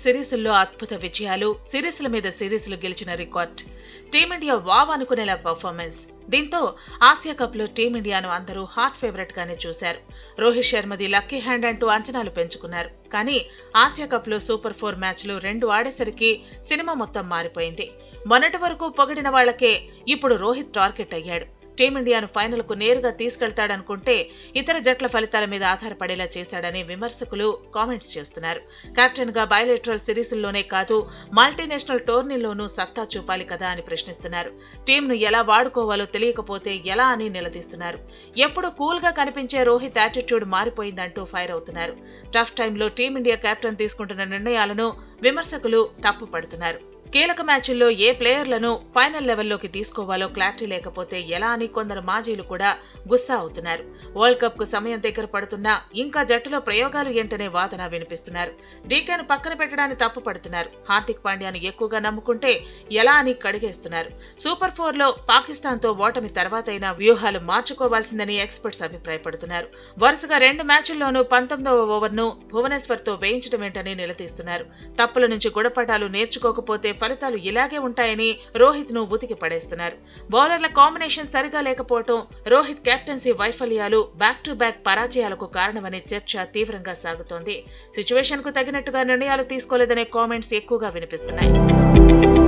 సిరీస్ల్లో అద్భుత విజయాలు సిరీస్ల మీద సిరీస్లు గెలిచిన రికార్డ్ టీమిండియా వావ్ అనుకునేలా పర్ఫార్మెన్స్ దీంతో ఆసియా కప్ లో టీమిండియాను అందరూ హాట్ ఫేవరెట్ గానే చూశారు రోహిత్ శర్మది లక్కీ హ్యాండ్ అంటూ అంచనాలు పెంచుకున్నారు కానీ ఆసియా కప్ లో సూపర్ ఫోర్ మ్యాచ్లు రెండు ఆడేసరికి సినిమా మొత్తం మారిపోయింది మొన్నటి వరకు పొగిడిన వాళ్లకే ఇప్పుడు రోహిత్ టార్గెట్ అయ్యాడు టీమిండియాను ఫైనల్కు నేరుగా తీసుకెళ్తాడనుకుంటే ఇతర జట్ల ఫలితాల మీద ఆధారపడేలా చేశాడని విమర్శకులు కామెంట్స్ చేస్తున్నారు కెప్టెన్ గా బయలేటరల్ సిరీస్ల్లోనే కాదు మల్టీనేషనల్ టోర్నీల్లోనూ సత్తా చూపాలి కదా అని ప్రశ్నిస్తున్నారు టీంను ఎలా వాడుకోవాలో తెలియకపోతే ఎలా అని నిలదీస్తున్నారు ఎప్పుడు కూల్ గా కనిపించే రోహిత్ యాటిట్యూడ్ మారిపోయిందంటూ ఫైర్ అవుతున్నారు టఫ్ టైంలో టీమిండియా కెప్టెన్ తీసుకుంటున్న నిర్ణయాలను విమర్శకులు తప్పు పడుతున్నారు కీలక మ్యాచ్ల్లో ఏ ప్లేయర్లను ఫైనల్ లెవెల్లోకి తీసుకోవాలో క్లారిటీ లేకపోతే ఎలా అని కొందరు మాజీలు కూడా గుస్సా అవుతున్నారు వరల్డ్ కప్ కు సమయం దగ్గర పడుతున్నా ఇంకా జట్టులో ప్రయోగాలు ఏంటనే వాదన వినిపిస్తున్నారు డీకేను పక్కన పెట్టడాన్ని తప్పు పడుతున్నారు హార్దిక్ పాండ్యాను ఎక్కువగా నమ్ముకుంటే ఎలా అని కడిగేస్తున్నారు సూపర్ ఫోర్ లో పాకిస్తాన్ తో ఓటమి తర్వాతైనా వ్యూహాలు మార్చుకోవాల్సిందని ఎక్స్పర్ట్స్ అభిప్రాయపడుతున్నారు వరుసగా రెండు మ్యాచ్ల్లోనూ పంతొమ్మిదవ ఓవర్ను భువనేశ్వర్ తో వేయించడం ఏంటని నిలదీస్తున్నారు తప్పుల నుంచి గుణపటాలు నేర్చుకోకపోతే ఫలితాలు ఇలాగే ఉంటాయని రోహిత్ ను ఉతికి పడేస్తున్నారు బౌలర్ల కాంబినేషన్ సరిగా లేకపోవటం రోహిత్ కెప్టెన్సీ వైఫల్యాలు బ్యాక్ టు బ్యాక్ పరాజయాలకు కారణమనే చర్చ తీవ్రంగా సాగుతోంది సిచ్యువేషన్ కు తగినట్టుగా నిర్ణయాలు తీసుకోలేదనే కామెంట్స్ ఎక్కువగా వినిపిస్తున్నాయి